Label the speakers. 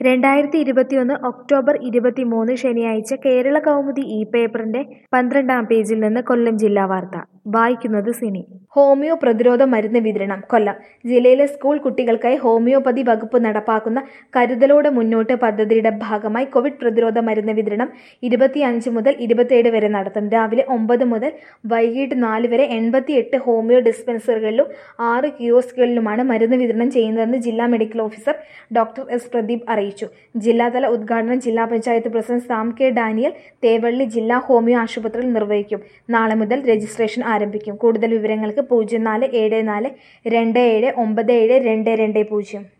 Speaker 1: രണ്ടായിരത്തി ഇരുപത്തിയൊന്ന് ഒക്ടോബർ ഇരുപത്തിമൂന്ന് ശനിയാഴ്ച കേരള കൗമുദി ഇ പേപ്പറിന്റെ പന്ത്രണ്ടാം പേജിൽ നിന്ന് കൊല്ലം ജില്ലാ വാർത്ത വായിക്കുന്നത് സിനി ഹോമിയോ പ്രതിരോധ മരുന്ന് വിതരണം കൊല്ലം ജില്ലയിലെ സ്കൂൾ കുട്ടികൾക്കായി ഹോമിയോപ്പതി വകുപ്പ് നടപ്പാക്കുന്ന കരുതലോടെ മുന്നോട്ട് പദ്ധതിയുടെ ഭാഗമായി കോവിഡ് പ്രതിരോധ മരുന്ന് വിതരണം ഇരുപത്തിയഞ്ച് മുതൽ ഇരുപത്തിയേഴ് വരെ നടത്തും രാവിലെ ഒമ്പത് മുതൽ വൈകിട്ട് നാല് വരെ എൺപത്തിയെട്ട് ഹോമിയോ ഡിസ്പെൻസറികളിലും ആറ് കിയോസ്കുകളിലുമാണ് മരുന്ന് വിതരണം ചെയ്യുന്നതെന്ന് ജില്ലാ medical officer doctor S Pradeep അറിയിച്ചു ജില്ലാതല ഉദ്ഘാടനം ജില്ലാ panchayat president Sam K Daniel Thevally ജില്ലാ ഹോമിയോ ആശുപത്രിയിൽ നിർവഹിക്കും നാളെ മുതൽ രജിസ്ട്രേഷൻ ആരംഭിക്കും കൂടുതൽ വിവരങ്ങൾക്ക് പൂജ്യം നാല് ഏഴ് നാല് രണ്ട് ഏഴ് ഒമ്പത് ഏഴ് രണ്ട് രണ്ട് പൂജ്യം